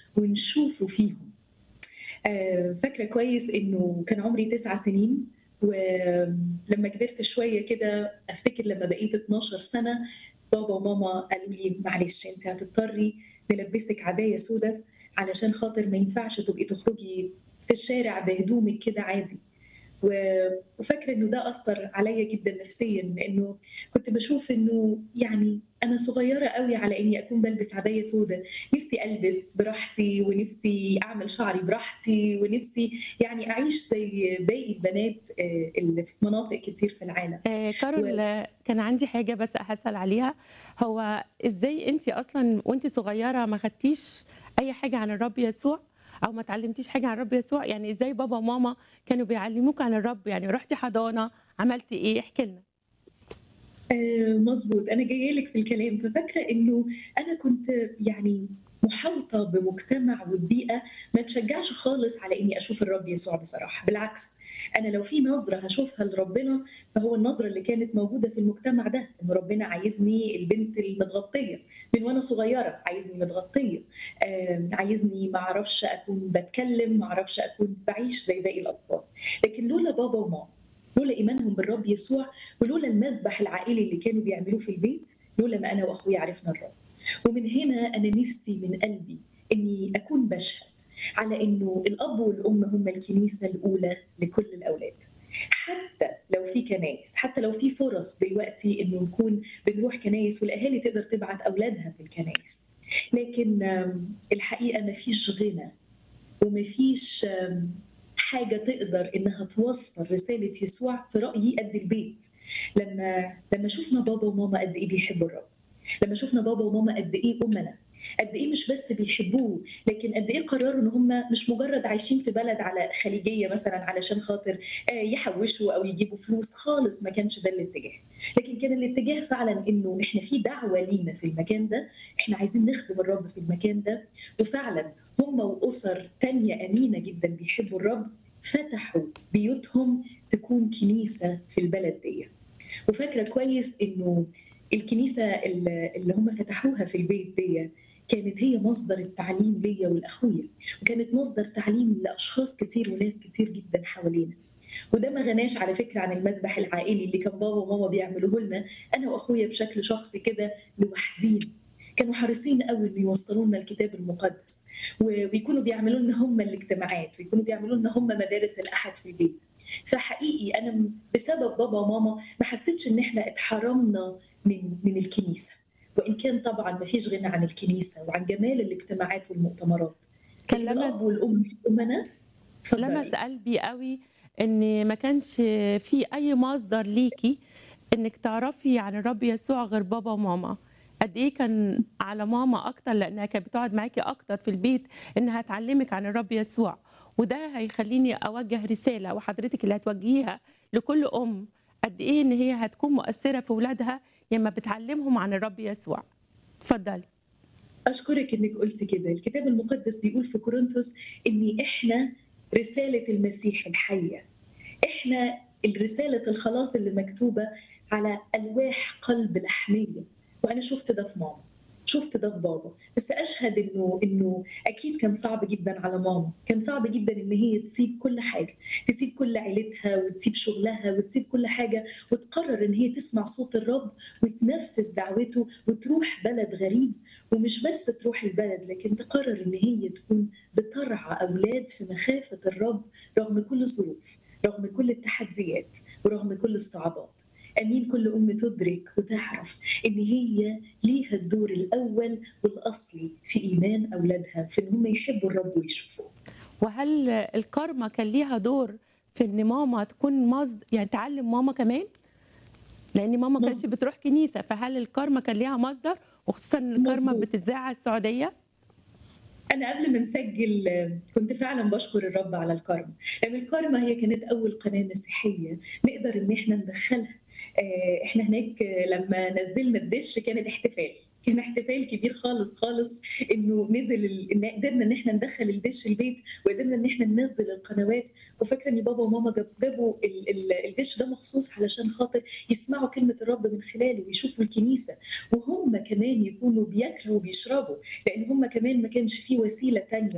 ونشوفه فيهم آه، فاكره كويس انه كان عمري تسع سنين ولما كبرت شويه كده افتكر لما بقيت 12 سنه بابا وماما قالوا لي معلش انت هتضطري نلبسك عبايه سوداء علشان خاطر ما ينفعش تبقي تخرجي في الشارع بهدومك كده عادي و- وفاكره انه ده اثر عليا جدا نفسيا لانه كنت بشوف انه يعني انا صغيره قوي على اني اكون بلبس عبايه سوداء نفسي البس براحتي ونفسي اعمل شعري براحتي ونفسي يعني اعيش زي باقي البنات آه، اللي في مناطق كتير في العالم آه، كارول آه، كان عندي حاجة بس هسأل عليها هو ازاي انت اصلا وانت صغيرة ما خدتيش اي حاجة عن الرب يسوع او ما اتعلمتيش حاجة عن الرب يسوع يعني ازاي بابا وماما كانوا بيعلموك عن الرب يعني رحتي حضانة عملتي ايه احكي لنا آه، مظبوط انا جايه لك في الكلام ففاكره انه انا كنت يعني محاوطه بمجتمع وبيئه ما تشجعش خالص على اني اشوف الرب يسوع بصراحه بالعكس انا لو في نظره هشوفها لربنا فهو النظره اللي كانت موجوده في المجتمع ده ان ربنا عايزني البنت المتغطيه من وانا صغيره عايزني متغطيه آه، عايزني ما اعرفش اكون بتكلم ما اعرفش اكون بعيش زي باقي الاطفال لكن لولا بابا وماما لولا ايمانهم بالرب يسوع ولولا المذبح العائلي اللي كانوا بيعملوه في البيت لولا ما انا واخويا عرفنا الرب ومن هنا انا نفسي من قلبي اني اكون بشهد على انه الاب والام هم الكنيسه الاولى لكل الاولاد حتى لو في كنايس حتى لو في فرص دلوقتي انه نكون بنروح كنايس والاهالي تقدر تبعت اولادها في الكنايس لكن آم، الحقيقه ما فيش غنى وما فيش آم، حاجه تقدر انها توصل رساله يسوع في رايي قد البيت لما لما شفنا بابا وماما قد ايه بيحبوا الرب لما شفنا بابا وماما قد ايه امنا قد ايه مش بس بيحبوه لكن قد ايه قرروا ان هم مش مجرد عايشين في بلد على خليجيه مثلا علشان خاطر آه، يحوشوا او يجيبوا فلوس خالص ما كانش ده الاتجاه لكن كان الاتجاه فعلا انه احنا في دعوه لينا في المكان ده احنا عايزين نخدم الرب في المكان ده وفعلا هم واسر تانية امينه جدا بيحبوا الرب فتحوا بيوتهم تكون كنيسه في البلد دي وفاكره كويس انه الكنيسه اللي اللي هم فتحوها في البيت دي كانت هي مصدر التعليم ليا ولاخويا وكانت مصدر تعليم لاشخاص كتير وناس كتير جدا حوالينا وده ما غناش على فكره عن المذبح العائلي اللي كان بابا وماما بيعملوه لنا انا واخويا بشكل شخصي كده لوحدين كانوا حريصين قوي انه يوصلوا لنا الكتاب المقدس و- ويكونوا بيعملوا لنا هم الاجتماعات ويكونوا بيعملوا لنا هم مدارس الاحد في البيت فحقيقي انا م- بسبب بابا وماما ما حسيتش ان احنا اتحرمنا من من الكنيسه وان كان طبعا ما فيش غنى عن الكنيسه وعن جمال الاجتماعات والمؤتمرات كان لكن الاب لمس والام مش امنا اتفضلي. لمس قلبي قوي ان ما كانش في اي مصدر ليكي انك تعرفي عن الرب يسوع غير بابا وماما قد ايه كان على ماما اكتر لانها كانت بتقعد معاكي اكتر في البيت انها تعلمك عن الرب يسوع وده هيخليني اوجه رساله وحضرتك اللي هتوجهيها لكل ام قد ايه ان هي هتكون مؤثره في اولادها لما بتعلمهم عن الرب يسوع اتفضلي أشكرك إنك قلتي كده، الكتاب المقدس بيقول في كورنثوس إن إحنا رسالة المسيح الحية. إحنا الرسالة الخلاص اللي مكتوبة على ألواح قلب لحمية، وأنا شفت ده في ماما، شفت ده في بابا، بس أشهد إنه إنه أكيد كان صعب جدا على ماما، كان صعب جدا إن هي تسيب كل حاجة، تسيب كل عيلتها وتسيب شغلها وتسيب كل حاجة وتقرر إن هي تسمع صوت الرب وتنفذ دعوته وتروح بلد غريب ومش بس تروح البلد لكن تقرر ان هي تكون بترعى اولاد في مخافه الرب رغم كل الظروف رغم كل التحديات ورغم كل الصعوبات امين كل ام تدرك وتعرف ان هي ليها الدور الاول والاصلي في ايمان اولادها في ان هم يحبوا الرب ويشوفوه وهل الكارما كان ليها دور في ان ماما تكون مصدر يعني تعلم ماما كمان لان ماما ما كانتش مظبوط. بتروح كنيسه فهل الكارما كان ليها مصدر وخصوصا ان الكارما مظبوط. بتتذاع على السعوديه انا قبل ما نسجل آه، كنت فعلا بشكر الرب على الكارما لان الكارما هي كانت اول قناه مسيحيه نقدر ان احنا ندخلها آه، احنا هناك آه، لما نزلنا الدش كانت احتفال كان احتفال كبير خالص، خالص إنه نزل ال إن قدرنا إن إحنا ندخّل الدِش البيت وقدرنا إن إحنا ننزّل القنوات، وفاكرة إن بابا وماما جاب جابوا ال ال الدِش ده مخصوص علشان خاطر يسمعوا كلمة الرب من خلاله ويشوفوا الكنيسة، وهُم كمان يكونوا بياكلوا وبيشربوا، لإن هُم كمان ما كانش في وسيلة تانية